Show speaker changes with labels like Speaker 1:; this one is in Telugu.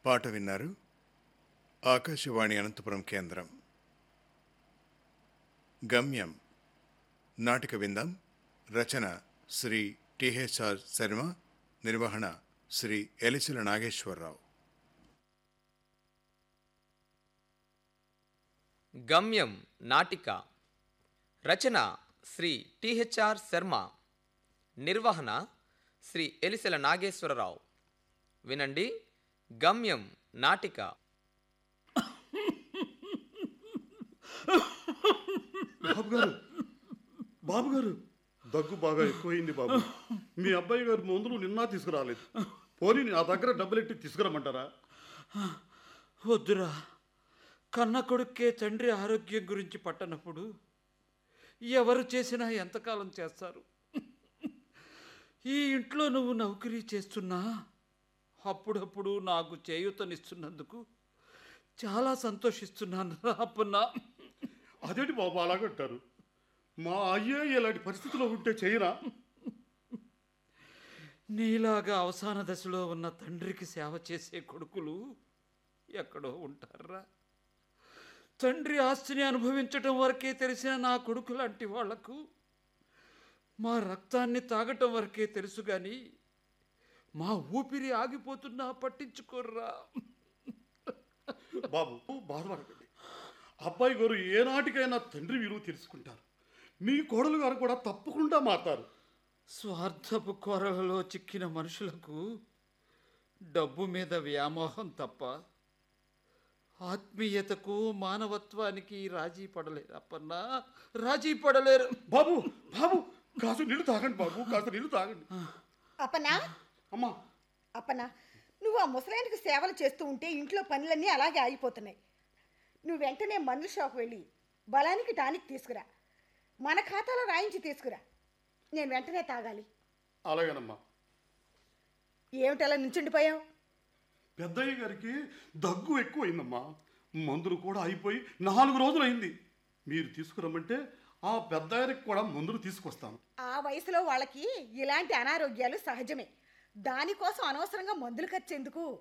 Speaker 1: పాట విన్నారు ఆకాశవాణి అనంతపురం కేంద్రం గమ్యం నాటిక విందాం రచన శ్రీ టిహెచ్ఆర్ శర్మ నిర్వహణ శ్రీ ఎలిసిల నాగేశ్వరరావు
Speaker 2: గమ్యం నాటిక రచన శ్రీ టిహెచ్ఆర్ శర్మ నిర్వహణ శ్రీ ఎలిసెల నాగేశ్వరరావు వినండి గమ్యం నాటిక
Speaker 3: బాబు గారు బాబు గారు దగ్గు బాగా ఎక్కువైంది బాబు మీ అబ్బాయి గారు మందులు నిన్న తీసుకురాలేదు పోనీ నా దగ్గర డబ్బులెట్టి తీసుకురమ్మంటారా
Speaker 4: వద్దురా కన్న కొడుక్కే తండ్రి ఆరోగ్యం గురించి పట్టనప్పుడు ఎవరు చేసినా ఎంతకాలం చేస్తారు ఈ ఇంట్లో నువ్వు నౌకరీ చేస్తున్నా అప్పుడప్పుడు నాకు చేయూతనిస్తున్నందుకు చాలా సంతోషిస్తున్నాను రా అప్పన్నా
Speaker 3: అదేంటి బాబు అలాగంటారు మా అయ్యే ఇలాంటి పరిస్థితిలో ఉంటే చేయరా
Speaker 4: నీలాగా అవసాన దశలో ఉన్న తండ్రికి సేవ చేసే కొడుకులు ఎక్కడో ఉంటారా తండ్రి ఆస్తిని అనుభవించటం వరకే తెలిసిన నా కొడుకు లాంటి వాళ్లకు మా రక్తాన్ని తాగటం వరకే తెలుసు కానీ మా ఊపిరి ఆగిపోతున్నా పట్టించుకోర్రా
Speaker 3: బాబు బాధపడకండి అబ్బాయి గారు ఏనాటికైనా తండ్రి విలువ తెలుసుకుంటారు మీ కోడలు గారు కూడా తప్పకుండా మారుతారు
Speaker 4: స్వార్థపు కొరలలో చిక్కిన మనుషులకు డబ్బు మీద వ్యామోహం తప్ప ఆత్మీయతకు మానవత్వానికి రాజీ పడలేరు అప్పన్నా రాజీ పడలేరు
Speaker 3: బాబు బాబు కాసు నీళ్ళు తాగండి బాబు కాస్త నీళ్ళు తాగండి
Speaker 5: అప్పనా
Speaker 3: అమ్మా
Speaker 5: అప్పనా నువ్వు ఆ ముసలాయనకి సేవలు చేస్తూ ఉంటే ఇంట్లో పనులన్నీ అలాగే ఆగిపోతున్నాయి నువ్వు వెంటనే మందుల షాప్ వెళ్ళి బలానికి టానిక్ తీసుకురా మన ఖాతాలో రాయించి తీసుకురా నేను వెంటనే తాగాలి
Speaker 3: అలాగేనమ్మా
Speaker 5: ఏమిటలా నుంచుండిపోయావు
Speaker 3: పెద్దయ్య గారికి దగ్గు ఎక్కువైందమ్మా మందులు కూడా అయిపోయి నాలుగు రోజులు అయింది మీరు తీసుకురమ్మంటే ఆ పెద్దాయనకి కూడా మందులు తీసుకొస్తాను
Speaker 5: ఆ వయసులో వాళ్ళకి ఇలాంటి అనారోగ్యాలు సహజమే దానికోసం అనవసరంగా మందులు ఖర్చు ఎందుకు